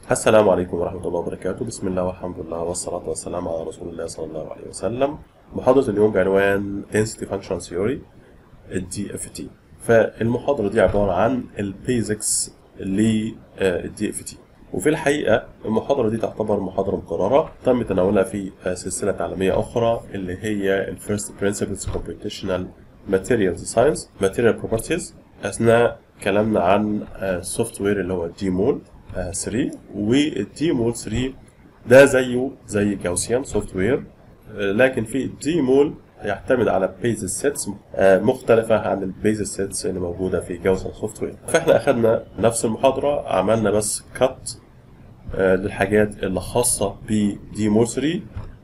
السلام عليكم ورحمة الله وبركاته بسم الله والحمد لله والصلاة والسلام على رسول الله صلى الله عليه وسلم محاضرة اليوم بعنوان Density Function Theory ال DFT فالمحاضرة دي عبارة عن البيزكس لل DFT وفي الحقيقة المحاضرة دي تعتبر محاضرة مكررة تم تناولها في سلسلة تعليمية أخرى اللي هي ال First Principles Computational Materials Science Material Properties أثناء كلامنا عن السوفت وير اللي هو دي مول 3 والدي مول 3 ده زيه زي جاوسيان سوفت وير لكن في الدي مول يعتمد على بيز سيتس مختلفة عن البيز سيتس اللي موجودة في جاوسيان سوفت وير فاحنا أخدنا نفس المحاضرة عملنا بس كات للحاجات اللي خاصة بدي مول 3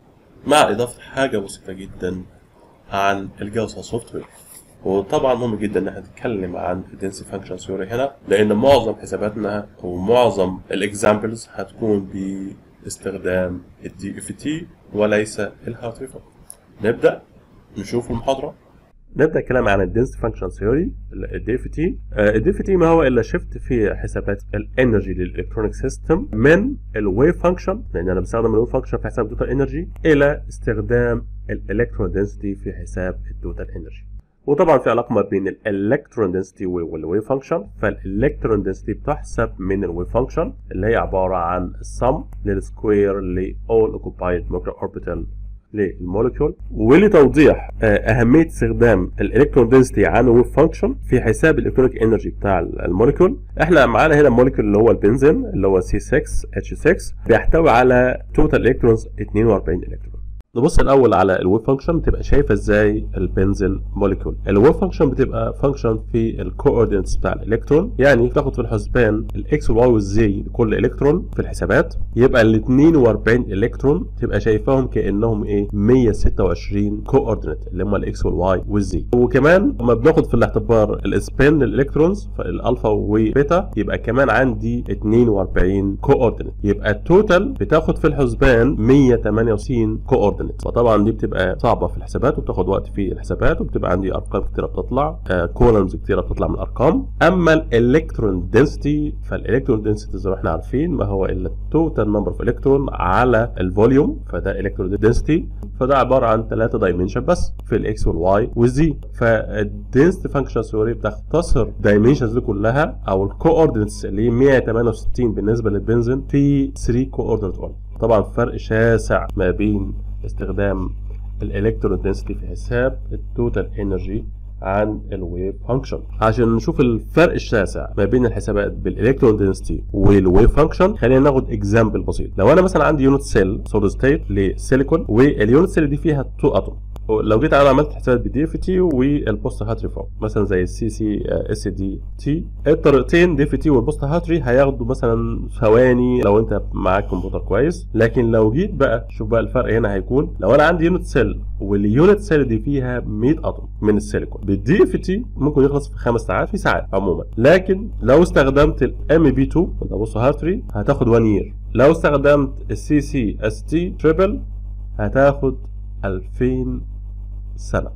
مع إضافة حاجة بسيطة جدا عن الجاوسيان سوفت وير وطبعا مهم جدا ان احنا نتكلم عن الدنسي فانكشن ثيوري هنا لان معظم حساباتنا ومعظم الاكزامبلز هتكون باستخدام الدي اف تي وليس الهارت فقط نبدا نشوف المحاضره نبدا الكلام عن الدنس فانكشن ثيوري الدي اف تي الدي اف تي ما هو الا شيفت في حسابات الانرجي للالكترونيك سيستم من الويف فانكشن لان انا بستخدم الويف فانكشن في حساب التوتال انرجي الى استخدام الالكترون دنسيتي في حساب التوتال انرجي وطبعا في علاقه ما بين الالكترون دنسيتي والويف فانكشن فالالكترون دنسيتي بتحسب من الويف فانكشن اللي هي عباره عن السم للسكوير ل all occupied nuclear orbital للمولكيول ولتوضيح اهميه استخدام الالكترون دنسيتي عن الويف فانكشن في حساب الالكترونيك انرجي بتاع المولكيول احنا معانا هنا المولكيول اللي هو البنزين اللي هو C6H6 بيحتوي على توتال الكترونز 42 الكترون نبص الاول على الويف فانكشن بتبقى شايفه ازاي البنزين موليكول الويف فانكشن بتبقى فانكشن في الكوردينتس بتاع الالكترون يعني بتاخد في الحسبان الاكس والواي والزي لكل الكترون في الحسابات يبقى ال 42 الكترون تبقى شايفاهم كانهم ايه 126 كوردينت اللي هم الاكس والواي والزي وكمان لما بناخد في الاعتبار السبين للالكترونز الالفا وبيتا يبقى كمان عندي 42 كوردينت يبقى التوتال بتاخد في الحسبان 168 كوردينت فطبعا دي بتبقى صعبه في الحسابات وبتاخد وقت في الحسابات وبتبقى عندي ارقام كتيره بتطلع آه كولمز كتيره بتطلع من الارقام اما الالكترون دنسيتي فالالكترون دنسيتي زي ما احنا عارفين ما هو الا التوتال نمبر اوف الكترون على الفوليوم فده الكترون دنسيتي فده عباره عن ثلاثه دايمنشن بس في الاكس والواي والزي فالدنسيتي فانكشن ثيوري بتختصر الدايمنشنز دي كلها او الكوردينتس اللي هي 168 بالنسبه للبنزين في 3 كوردينت طبعا فرق شاسع ما بين استخدام الالكترون دنسيتي في حساب التوتال انرجي عن الويف فانكشن عشان نشوف الفرق الشاسع ما بين الحسابات بالالكترون دنسيتي والويف فانكشن خلينا ناخد اكزامبل بسيط لو انا مثلا عندي يونت سيل سوليد ستيت لسيليكون واليونت سيل دي فيها 2 اتوم لو جيت انا عملت حسابات بالدي اف تي والبوست هاتري فوق مثلا زي السي سي اس دي تي الطريقتين دي اف تي والبوست هاتري هياخدوا مثلا ثواني لو انت معاك كمبيوتر كويس لكن لو جيت بقى شوف بقى الفرق هنا هيكون لو انا عندي يونت سيل واليونت سيل دي فيها 100 اتوم من السيليكون بالدي اف تي ممكن يخلص في خمس ساعات في ساعات عموما لكن لو استخدمت الام بي 2 ده بوست هاتري هتاخد 1 يير لو استخدمت السي سي اس تي تريبل هتاخد 2000 سنة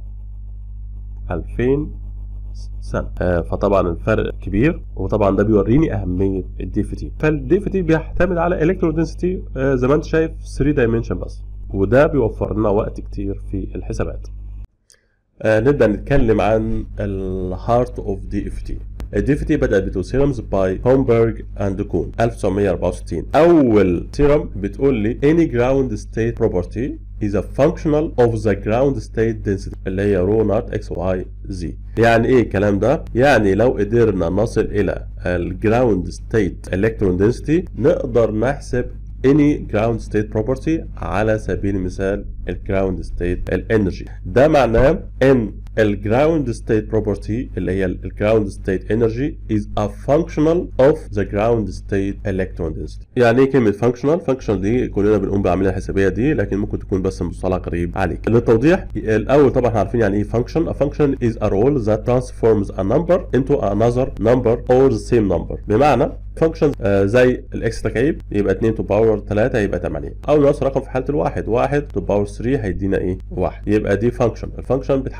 2000 سنة آه فطبعا الفرق كبير وطبعا ده بيوريني أهمية الدي اف تي فالدي اف تي بيعتمد على الكترون دنسيتي آه زي ما انت شايف 3 دايمنشن بس وده بيوفر لنا وقت كتير في الحسابات آه نبدأ نتكلم عن الهارت اوف دي اف تي الدي اف تي بدأت بتو سيرمز باي هومبرج اند كون 1964 أول سيرم بتقول لي any ground state property is a functional of the ground state density اللي هي رو نوت اكس واي زي يعني ايه الكلام ده يعني لو قدرنا نصل الى الجراوند ستيت الكترون density نقدر نحسب any ground state property على سبيل المثال الجراوند ستيت الانرجي ده معناه ان الجراوند ستيت بروبرتي اللي هي الجراوند ستيت انرجي is a functional of the ground state electron density يعني ايه كلمه functional functional دي كلنا بنقوم بالعمليه الحسابيه دي لكن ممكن تكون بس مصطلح غريب عليك للتوضيح الاول طبعا احنا عارفين يعني ايه function a function is a rule that transforms a number into another number or the same number بمعنى فانكشن آه زي الاكس تكعيب يبقى 2 تو باور 3 يبقى 8 او ناقص رقم في حاله الواحد 1 تو باور 3 هيدينا ايه 1 يبقى دي فانكشن الفانكشن بتحول لي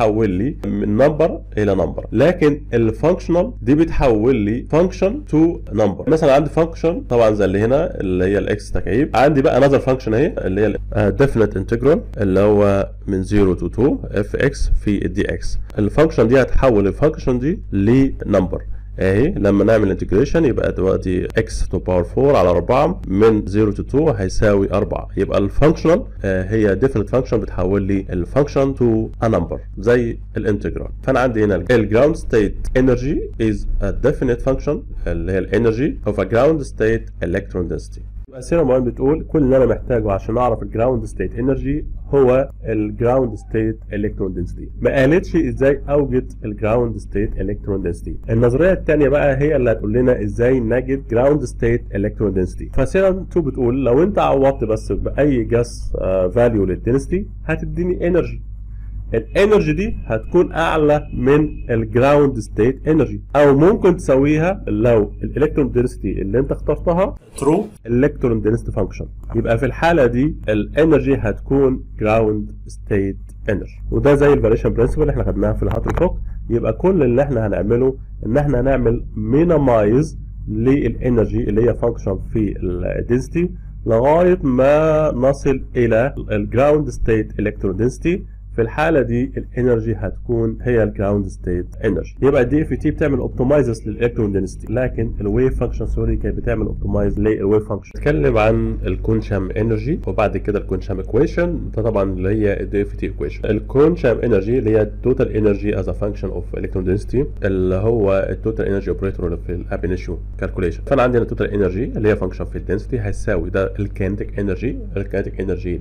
لي من نمبر الى نمبر لكن الفانكشنال دي بتحول لي فانكشن تو نمبر مثلا عندي فانكشن طبعا زي اللي هنا اللي هي الاكس تكعيب عندي بقى نظر فانكشن اهي اللي هي ديفينيت انتجرال اللي هو من 0 تو 2 اف اكس في الدي اكس الفانكشن دي هتحول الفانكشن دي لنمبر اهي لما نعمل انتجريشن يبقى دلوقتي x تو باور 4 على 4 من 0 تو 2 هيساوي 4 يبقى الفانكشنال هي ديفينيت فانكشن بتحول لي الفانكشن تو ا نمبر زي الانتجرال فانا عندي هنا الجراوند ستيت انرجي از ا ديفينيت فانكشن اللي هي الانرجي اوف ا جراوند ستيت الكترون density يبقى سيرا موين بتقول كل اللي انا محتاجه عشان اعرف الجراوند ستيت انرجي هو الجراوند ستيت الكترون دنسيتي ما قالتش ازاي اوجد الجراوند ستيت الكترون دنسيتي النظريه الثانيه بقى هي اللي هتقول لنا ازاي نجد جراوند ستيت الكترون دنسيتي فسيرا 2 بتقول لو انت عوضت بس باي جاس فاليو للدنسيتي هتديني انرجي الانرجي دي هتكون اعلى من الجراوند ستيت انرجي او ممكن تسويها لو الالكترون دنسيتي اللي انت اخترتها ترو الكترون دنسيتي فانكشن يبقى في الحاله دي الانرجي هتكون جراوند ستيت انرجي وده زي الفاريشن برنسبل اللي احنا خدناها في الهاتر فوك يبقى كل اللي احنا هنعمله ان احنا هنعمل مينيمايز للانرجي اللي هي فانكشن في الدنسيتي لغايه ما نصل الى الجراوند ستيت الكترون دنسيتي في الحاله دي الانرجي هتكون هي الجراوند ستيت انرجي يبقى الدي اف تي بتعمل اوبتمايزز للالكترون دنسيتي لكن الويف فانكشن سوري كانت بتعمل اوبتمايز للويف فانكشن نتكلم عن الكونشام انرجي وبعد كده الكونشام ايكويشن ده طبعا اللي هي الدي اف تي ايكويشن الكونشام انرجي اللي هي التوتال انرجي از ا فانكشن اوف الكترون دنسيتي اللي هو التوتال انرجي اوبريتور في الاب انيشيو كالكوليشن فانا عندي التوتال انرجي اللي هي فانكشن في الدنسيتي هيساوي ده الكينتيك انرجي الكينتيك انرجي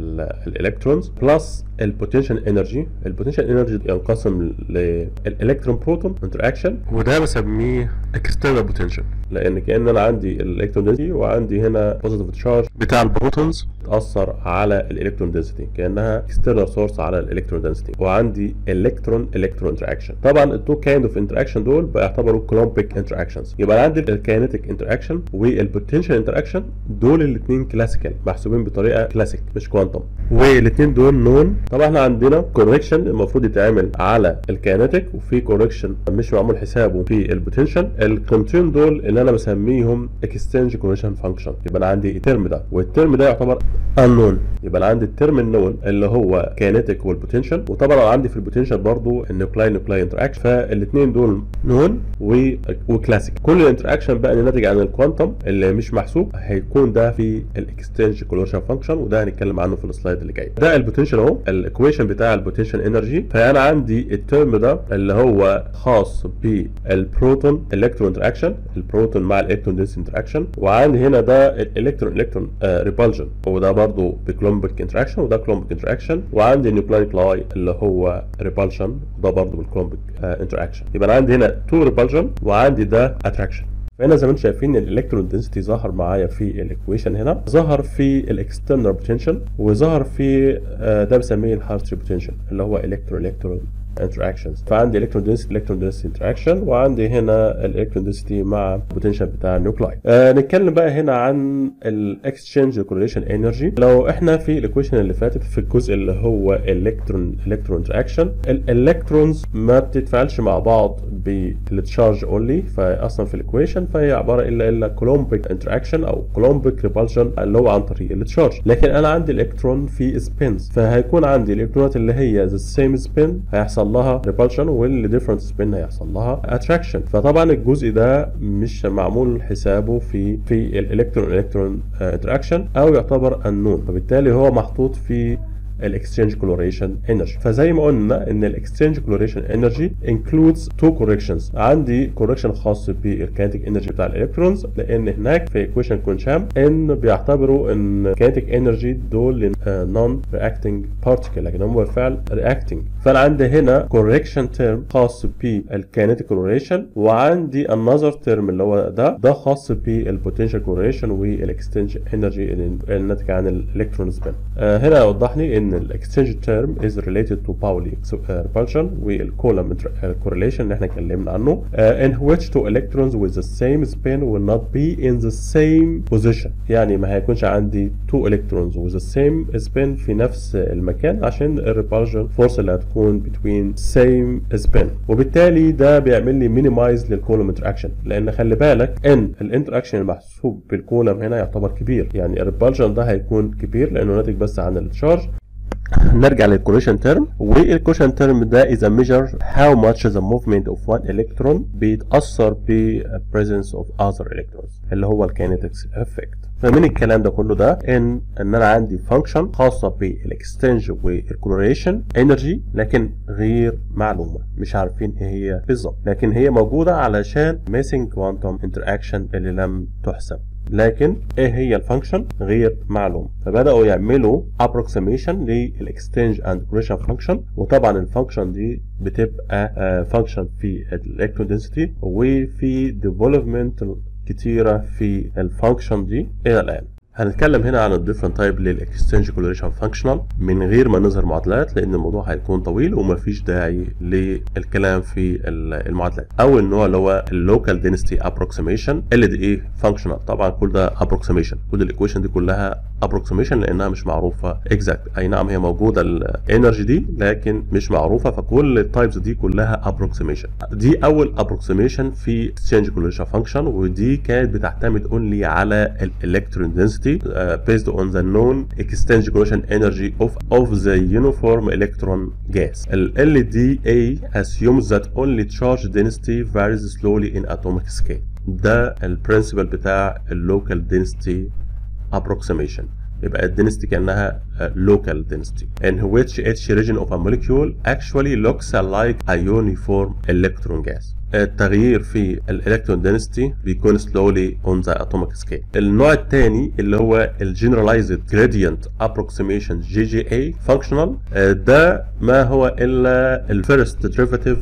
للالكترونز بلس البوتنشال انرجي البوتنشال انرجي ينقسم للالكترون بروتون انتراكشن وده بسميه اكسترنال بوتنشال لان كان انا عندي الالكترون دنسيتي وعندي هنا بوزيتيف تشارج بتاع البروتونز تاثر على الالكترون دنسيتي كانها اكسترنال سورس على الالكترون دنسيتي وعندي الكترون الكترون انتراكشن طبعا التو كايند اوف انتراكشن دول بيعتبروا كولومبيك انتراكشنز يبقى عندي الكاينيتيك انتراكشن والبوتنشال انتراكشن دول الاثنين كلاسيكال محسوبين بطريقه كلاسيك مش كوانتم والاثنين دول نون طبعا احنا عندنا كوركشن المفروض يتعمل على الكاينيتيك وفي كوركشن مش معمول حسابه في البوتنشال القيمتين دول اللي انا بسميهم اكستنج كوركشن فانكشن يبقى انا عندي الترم ده والترم ده يعتبر انون يبقى انا عندي الترم النون اللي هو كاينيتيك والبوتنشال وطبعا عندي في البوتنشال برضو النيوكلاي نيوكلاي انتراكشن فالاثنين دول نون و... وكلاسيك كل الانتراكشن بقى اللي ناتج عن الكوانتم اللي مش محسوب هيكون ده في الاكستنج كوركشن فانكشن وده هنتكلم عنه في السلايد اللي جاي ده البوتنشال اهو الايكويشن بتاع البوتنشال انرجي فانا عندي الترم ده اللي هو خاص بالبروتون الكترون انتراكشن البروتون مع الالكترون ديس انتراكشن وعندي هنا ده الالكترون الكترون ريبالجن وده برضو بكلومبيك انتراكشن وده كلومبيك انتراكشن وعندي النيوكلاي كلاي اللي هو ريبالشن وده برضو بالكلومبيك انتراكشن يبقى انا عندي هنا تو ريبالجن وعندي ده اتراكشن فهنا زي ما انتم شايفين الالكترون دنسيتي ظهر معايا في الايكويشن هنا ظهر في الاكسترنال بوتنشال وظهر في ده بسميه الهارتري بوتنشال اللي هو الكترون الكترون interactions فعندي electron density electron density interaction وعندي هنا الالكترون density مع البوتنشال بتاع النيوكلاي آه نتكلم بقى هنا عن الاكسشينج كورليشن انرجي لو احنا في الايكويشن اللي فاتت في الجزء اللي هو الكترون الكترون interaction الالكترونز ما بتتفاعلش مع بعض بالتشارج اونلي فاصلا في الايكويشن فهي عباره الا الا كولومبيك انتراكشن او كولومبيك ريبالشن اللي هو عن طريق التشارج لكن انا عندي الالكترون في سبينز فهيكون عندي الالكترونات اللي هي ذا سيم سبين هيحصل هيحصل لها ريبالشن واللي ديفرنت سبين هيحصل لها اتراكشن فطبعا الجزء ده مش معمول حسابه في في الالكترون الكترون انتراكشن او يعتبر النون فبالتالي هو محطوط في الاكسشينج كلوريشن انرجي فزي ما قلنا ان الاكسشينج كلوريشن انرجي انكلودز تو كوركشنز عندي كوركشن خاص بالكينيتيك انرجي بتاع الالكترونز لان هناك في ايكويشن كونشام ان بيعتبروا ان كينيتيك انرجي دول نون رياكتنج بارتيكل لكن هم بالفعل رياكتنج فانا عندي هنا كوركشن تيرم خاص بالكينيتيك كلوريشن وعندي النظر تيرم اللي هو ده ده خاص بالبوتنشال كلوريشن والاكستنج انرجي الناتج عن الالكترون سبين آه هنا يوضح لي ان ان الاكستشينج تيرم از ريليتد تو باولي repulsion والكولم correlation اللي احنا اتكلمنا عنه uh, in which two electrons with the same spin will not be in the same position يعني ما هيكونش عندي two electrons with the same spin في نفس المكان عشان الريبالجن فورس اللي هتكون between same spin وبالتالي ده بيعمل لي minimize للكولم انتراكشن لان خلي بالك ان الانتراكشن المحسوب بالكولم هنا يعتبر كبير يعني الريبالجن ده هيكون كبير لانه ناتج بس عن التشارج نرجع للكوريشن تيرم والكوريشن تيرم ده is a measure how much the movement of one electron بيتأثر ب presence of other electrons اللي هو الكينيتكس افكت فمن الكلام ده كله ده ان ان انا عندي فانكشن خاصه بالاكستنج والكلوريشن انرجي لكن غير معلومه مش عارفين ايه هي بالظبط لكن هي موجوده علشان missing quantum interaction اللي لم تحسب لكن ايه هي الفانكشن غير معلوم فبداوا يعملوا approximation للاكستنج اند كوريشن فانكشن وطبعا الفانكشن دي بتبقى فانكشن في الالكترون دنسيتي وفي ديفلوبمنت كتيره في الفانكشن دي الى الان هنتكلم هنا عن الديفرنت تايب للاكستنج كولوريشن فانكشنال من غير ما نظهر معادلات لان الموضوع هيكون طويل ومفيش داعي للكلام في المعادلات اول نوع اللي هو اللوكال دينستي ابروكسيميشن ال دي ايه فانكشنال طبعا كل ده ابروكسيميشن كل الايكويشن دي كلها ابروكسيميشن لانها مش معروفه اكزاكت اي نعم هي موجوده الانرجي دي لكن مش معروفه فكل التايبس دي كلها ابروكسيميشن دي اول ابروكسيميشن في اكستنج كولوريشن فانكشن ودي كانت بتعتمد اونلي على الالكترون دنسيتي uh, based on the known exchange correlation energy of, of the uniform electron gas. ال LDA assumes that only charge density varies slowly in atomic scale. ده البرنسبل بتاع اللوكال density approximation. يبقى الدنسيتي كانها local density in which each region of a molecule actually looks like a uniform electron gas. التغيير في الالكترون دنسيتي بيكون slowly on the atomic scale. النوع الثاني اللي هو الجنرالايزد gradient approximation GGA functional ده ما هو الا الفيرست ديريفاتيف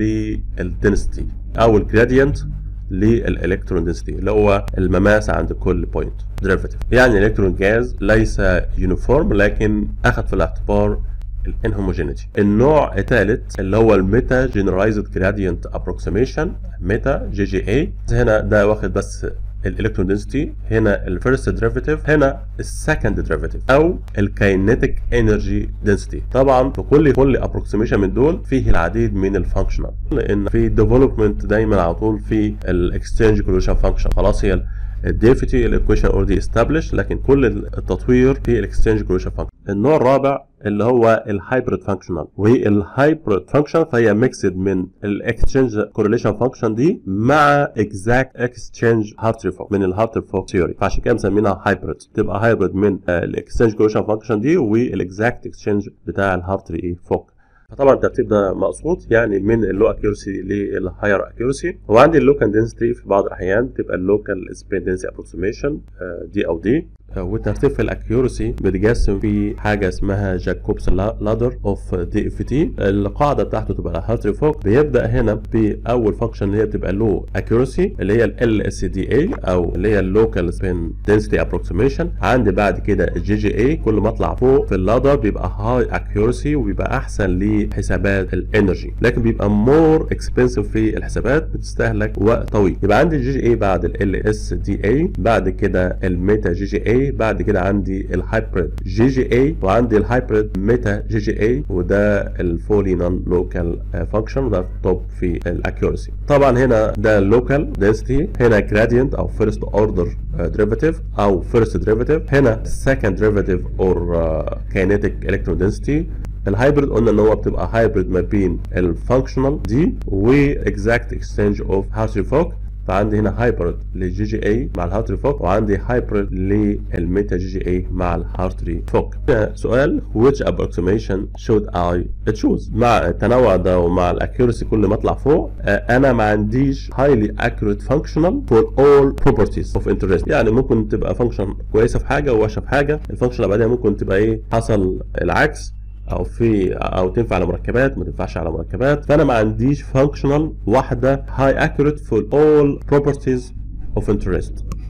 للدنسيتي او الجرادينت للالكترون دنسيتي اللي هو المماس عند كل بوينت ديريفاتيف يعني الالكترون جاز ليس يونيفورم لكن اخذ في الاعتبار الانهوموجينيتي النوع الثالث اللي هو الميتا جنرالايزد جرادينت ابروكسيميشن ميتا جي جي اي هنا ده واخد بس الالكترون دنسيتي هنا الفيرست ديريفاتيف هنا السكند ديريفاتيف او الكاينيتيك انرجي دنسيتي طبعا في كل كل ابروكسيميشن من دول فيه العديد من الفانكشنال لان في ديفلوبمنت دايما على طول في الاكستشينج كولوشن فانكشن خلاص هي الديفيتي الايكويشن اوريدي استابلش لكن كل التطوير في الاكستشينج كولوشن فانكشن النوع الرابع اللي هو الهايبريد فانكشنال والهايبريد فانكشن فهي ميكسد من الاكستشينج كورليشن فانكشن دي مع اكزاكت اكستشينج هارتريفوك من الهارتريفوك ثيوري فعشان كده مسمينها هايبريد تبقى هايبريد من الاكستشينج كورليشن فانكشن دي والاكزاكت اكستشينج بتاع الهارتري فوك فطبعا الترتيب ده مقصود يعني من اللو اكيورسي للهاير اكيورسي وعندي اللوكال دنسيتي في بعض الاحيان تبقى اللوكال سبين دنسيتي ابروكسيميشن دي او دي والترتيب في الاكيورسي بيتقسم في حاجه اسمها جاكوبس لادر اوف دي اف تي القاعده بتاعته تبقى هارتري فوك بيبدا هنا باول فانكشن اللي هي بتبقى لو اكيورسي اللي هي ال اس دي اي او اللي هي اللوكال سبين دنسيتي ابروكسيميشن عندي بعد كده الجي جي اي كل ما اطلع فوق في اللادر بيبقى هاي اكيورسي وبيبقى احسن لحسابات الانرجي لكن بيبقى مور اكسبنسيف في الحسابات بتستهلك وقت طويل يبقى عندي الجي جي اي بعد ال اس دي اي بعد كده الميتا جي جي اي بعد كده عندي الهايبريد جي جي اي وعندي الهايبريد ميتا جي جي اي وده الفولي نون لوكال فانكشن وده توب في الاكيورسي طبعا هنا ده لوكال دنسيتي هنا جرادينت او فيرست اوردر ديريفاتيف او فيرست ديريفاتيف هنا سكند ديريفاتيف اور كاينيتيك الكترون دنسيتي الهايبريد قلنا ان هو بتبقى هايبريد ما بين الفانكشنال دي واكزاكت اكسشينج اوف هارتري فوك فعندي هنا هايبرد للجي جي اي مع الهارتري فوك وعندي هايبرد للميتا جي جي اي مع الهارتري فوك سؤال which approximation should I choose مع التنوع ده ومع الاكيورسي كل ما اطلع فوق انا ما عنديش highly accurate functional for all properties of interest يعني ممكن تبقى فانكشن كويسه في حاجه ووحشه في حاجه الفانكشن اللي بعدها ممكن تبقى ايه حصل العكس او في او تنفع على مركبات ما تنفعش على مركبات فانا ما عنديش فانكشنال واحده هاي accurate for all properties of interest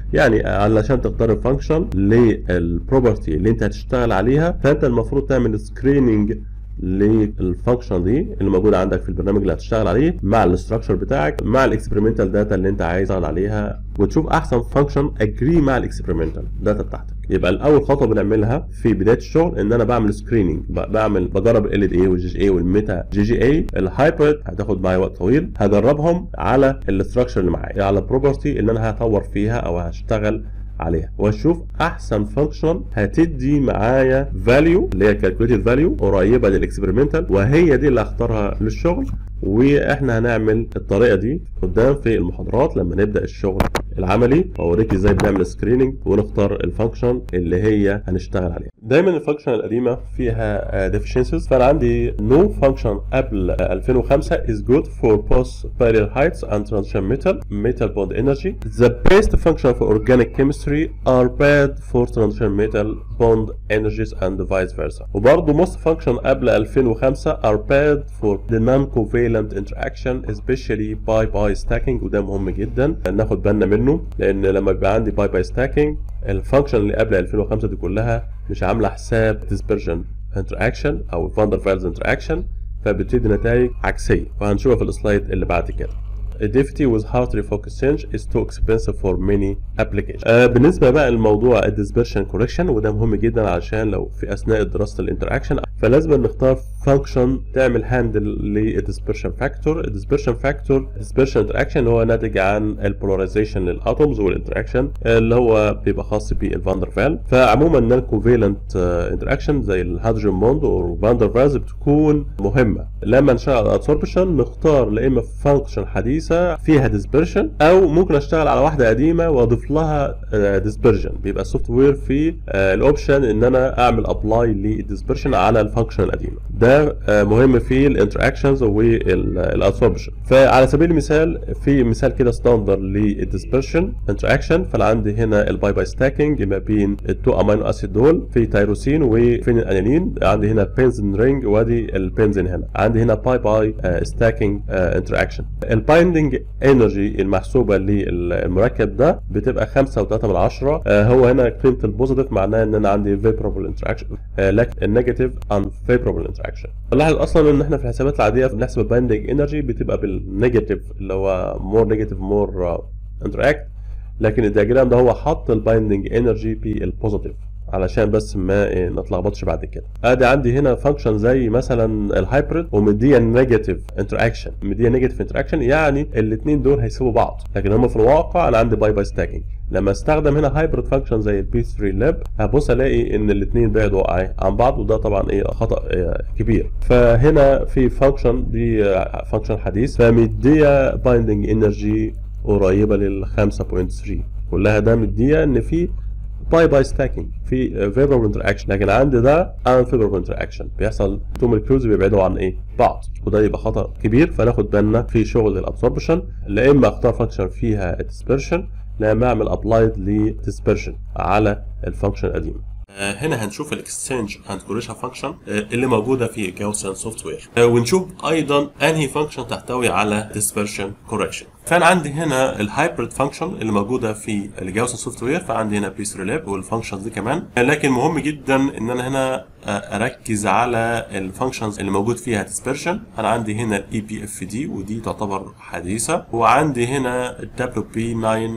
يعني علشان تختار الفانكشن للبروبرتي اللي انت هتشتغل عليها فانت المفروض تعمل سكريننج للفانكشن دي اللي موجوده عندك في البرنامج اللي هتشتغل عليه مع الاستراكشر بتاعك مع الاكسبيرمنتال داتا اللي انت عايز تشتغل عليها وتشوف احسن فانكشن اجري مع الاكسبيرمنتال داتا بتاعتك يبقى الاول خطوه بنعملها في بدايه الشغل ان انا بعمل سكريننج بعمل بجرب ال اي والجي جي اي والميتا جي جي اي الهايبريد هتاخد معايا وقت طويل هجربهم على الاستراكشر اللي معايا على البروبرتي اللي انا هطور فيها او هشتغل عليها واشوف احسن فانكشن هتدي معايا فاليو اللي هي كالكوليتد فاليو قريبه للاكسبيرمنتال وهي دي اللي هختارها للشغل واحنا هنعمل الطريقه دي قدام في المحاضرات لما نبدا الشغل العملي واوريك ازاي بنعمل سكريننج ونختار الفانكشن اللي هي هنشتغل عليها دايما الفانكشن القديمه فيها deficiencies فانا عندي no function قبل 2005 is good for both barrier heights and transition metal metal bond energy the best function for organic chemistry are bad for transition metal bond energies and vice versa وبرضه most function قبل 2005 are bad for the non-covalent interaction especially باي باي stacking وده مهم جدا ناخد بالنا منه لان لما بيبقى عندي باي باي stacking الفانكشن اللي قبل 2005 دي كلها مش عامله حساب dispersion interaction او فاندر فايلز interaction فبتدي نتائج عكسيه وهنشوفها في السلايد اللي بعد كده Diffity with heart refocus change is too expensive for many applications. آه بالنسبة بقى لموضوع الديسبرشن كوركشن وده مهم جدا علشان لو في أثناء دراسة الانتراكشن فلازم نختار فانكشن تعمل هاندل للديسبرشن فاكتور الديسبرشن فاكتور ديسبرشن انتراكشن اللي هو ناتج عن البولاريزيشن للاتومز والانتراكشن اللي هو بيبقى خاص بالفاندر فال فعموما النون كوفيلنت انتراكشن زي الهيدروجين بوند او فاندر فالز بتكون مهمه لما نشتغل على الادسوربشن نختار لا اما فانكشن حديثه فيها ديسبرشن او ممكن اشتغل على واحده قديمه واضيف لها ديسبرشن بيبقى السوفت وير فيه الاوبشن ان انا اعمل ابلاي للديسبرشن على الفانكشن القديمه ده مهم في الانتراكشنز والادسوربشن فعلى سبيل المثال في مثال كده ستاندر للديسبرشن انتراكشن فانا عندي هنا الباي باي ستاكينج ما بين التو امينو اسيد دول في تيروسين وفين الانيلين عندي هنا بنزين رينج وادي البنزين هنا عندي هنا باي باي ستاكينج انتراكشن البايندنج انرجي المحسوبه للمركب ده بتبقى 5.3 من 10 هو هنا قيمه البوزيتيف معناه ان انا عندي فيبرابل انتراكشن لكن النيجاتيف unfavorable interaction نلاحظ اصلا ان احنا في الحسابات العاديه بنحسب البايندنج انرجي بتبقى بالنيجاتيف اللي هو مور نيجاتيف مور انتراكت لكن الدياجرام ده هو حط البايندنج انرجي بالبوزيتيف علشان بس ما نتلخبطش بعد كده ادي عندي هنا فانكشن زي مثلا الهايبريد ومديه نيجاتيف انتراكشن مديه نيجاتيف انتراكشن يعني الاثنين دول هيسيبوا بعض لكن هم في الواقع انا عندي باي باي ستاكينج لما استخدم هنا هايبريد فانكشن زي البي 3 لاب هبص الاقي ان الاثنين بعدوا عن بعض وده طبعا ايه خطا كبير فهنا في فانكشن دي فانكشن حديث فمديه بايندنج انرجي قريبه لل 5.3 كلها ده مديه ان في باي باي ستاكينج في فيبرال انتراكشن لكن عندي ده ان فيبرال انتراكشن بيحصل تو مولكيولز بيبعدوا عن ايه بعض وده يبقى خطا كبير فناخد بالنا في شغل الابسوربشن لا اما اختار فانكشن فيها ديسبرشن لا اما اعمل ابلايد لديسبرشن على الفانكشن القديمه هنا هنشوف الاكستشينج اند كوريشن فانكشن اللي موجوده في جاوسن سوفت وير ونشوف ايضا انهي فانكشن تحتوي على ديسبرشن كوريكشن فانا عندي هنا الهايبريد فانكشن اللي موجوده في الجاوسن سوفت وير فعندي هنا بيس ريلاب والفانكشنز دي كمان لكن مهم جدا ان انا هنا اركز على الفانكشنز اللي موجود فيها ديسبرشن انا عندي هنا الاي بي اف دي ودي تعتبر حديثه وعندي هنا الدبليو بي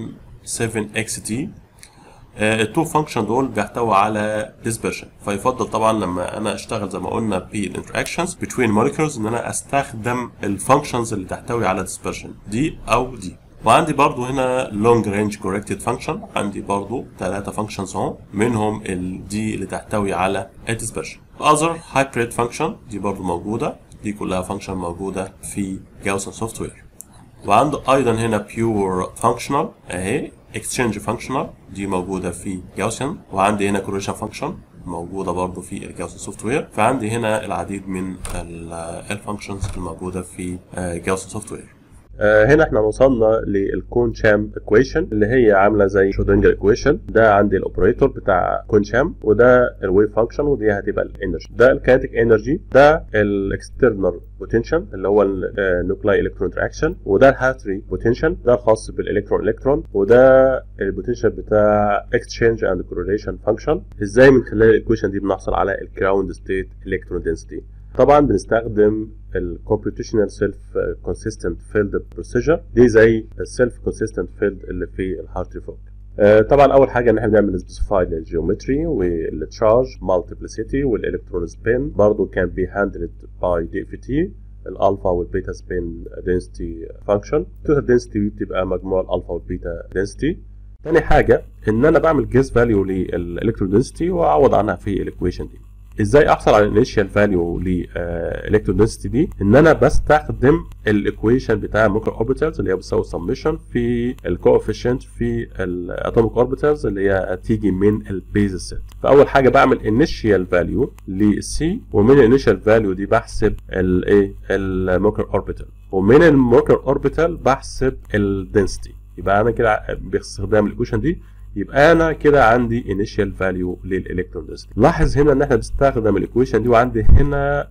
97 اكس تي التو فانكشن دول بيحتوي على ديسبرشن فيفضل طبعا لما انا اشتغل زي ما قلنا بالانتراكشنز بين موليكولز ان انا استخدم الفانكشنز اللي تحتوي على ديسبرشن دي او دي وعندي برضو هنا لونج رينج كوركتد فانكشن عندي برضو ثلاثة فانكشنز اهو منهم الدي اللي تحتوي على الديسبرشن other hybrid function دي برضو موجودة دي كلها فانكشن موجودة في جاوسن سوفت وير وعنده ايضا هنا بيور فانكشنال اهي اكسشينج فانكشنال دي موجوده في جاوسن وعندي هنا كوريشن فانكشن موجوده برضو في الجاوسن سوفت وير فعندي هنا العديد من الفانكشنز الموجوده في جاوسن سوفت وير آه هنا احنا وصلنا للكون شام ايكويشن اللي هي عامله زي شودنجر ايكويشن ده عندي الاوبريتور بتاع كون شام وده الويف فانكشن ودي هتبقى الانرجي ده الكاينتيك انرجي ده الاكسترنال بوتنشال اللي هو النيوكلاي الكترون انتراكشن وده الهاتري بوتنشال ده الخاص بالالكترون الكترون وده البوتنشال بتاع اكسشينج اند كورليشن فانكشن ازاي من خلال الايكويشن دي بنحصل على الجراوند ستيت الكترون دنسيتي طبعا بنستخدم الكمبيوتيشنال سيلف كونسيستنت فيلد بروسيجر دي زي السيلف كونسيستنت فيلد اللي في الهارتري فوق طبعا اول حاجه ان احنا بنعمل سبيسيفاي للجيومتري والتشارج مالتيبلسيتي والالكترون سبين برضه كان بي هاندلد باي دي اف تي الالفا والبيتا سبين دنسيتي فانكشن التوتال دنسيتي بتبقى مجموع الالفا والبيتا دنسيتي تاني حاجه ان انا بعمل جيس فاليو للالكترون دنسيتي واعوض عنها في الايكويشن دي ازاي احصل على الانيشال فاليو للالكترون دنسيتي دي ان انا بستخدم الايكويشن بتاع الموكر اوربيتالز اللي هي بتساوي سمشن في الكوفيشنت في الاتوميك اوربيتالز اللي هي تيجي من البيز سيت فاول حاجه بعمل انيشال فاليو للسي ومن الانيشال فاليو دي بحسب الايه الموكر اوربيتال ومن الموكر اوربيتال بحسب الدنسيتي يبقى انا كده باستخدام الايكويشن دي يبقى انا كده عندي initial value للالكترون density لاحظ هنا ان احنا بنستخدم الايكويشن دي وعندي هنا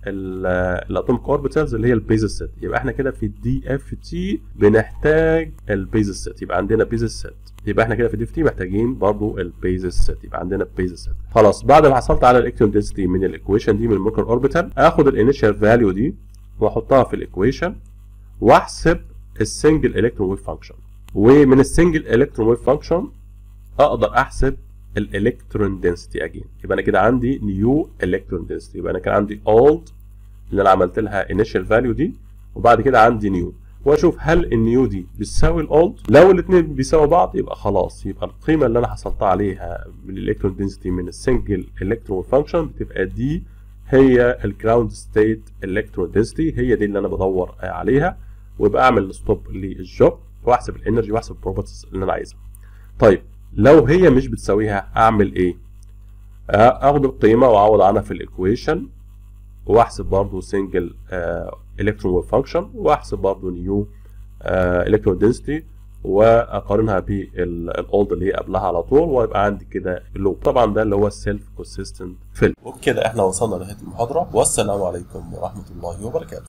الاتوميك اوربيتالز اللي هي البيز سيت يبقى احنا كده في الدي اف تي بنحتاج البيز سيت يبقى عندنا بيز سيت يبقى احنا كده في الدي اف تي محتاجين برضو البيز سيت يبقى عندنا بيز سيت خلاص بعد ما حصلت على الالكترون دنسيتي من الايكويشن دي من الموكر اوربيتال اخد الانيشال فاليو دي واحطها في الايكويشن واحسب السنجل الكترون ويف فانكشن ومن السنجل الكترون ويف فانكشن اقدر احسب الالكترون دنسيتي اجين يبقى انا كده عندي نيو الكترون دنسيتي يبقى انا كان عندي اولد اللي انا عملت لها انيشال فاليو دي وبعد كده عندي نيو واشوف هل النيو دي بتساوي الاولد لو الاثنين بيساوي بعض يبقى خلاص يبقى القيمه اللي انا حصلت عليها من الالكترون دنسيتي من السنجل الكترون فانكشن بتبقى دي هي الجراوند ستيت الكترون دنسيتي هي دي اللي انا بدور عليها ويبقى اعمل ستوب للجوب واحسب الانرجي واحسب البروبرتيز اللي انا عايزها طيب لو هي مش بتساويها اعمل ايه اخد القيمه واعوض عنها في الايكويشن واحسب برضو سنجل الكترون ويف فانكشن واحسب برضو نيو الكترون دنسيتي واقارنها بالاولد اللي هي قبلها على طول ويبقى عندي كده اللوب طبعا ده اللي هو السيلف كونسيستنت فيلم وبكده احنا وصلنا لنهايه المحاضره والسلام عليكم ورحمه الله وبركاته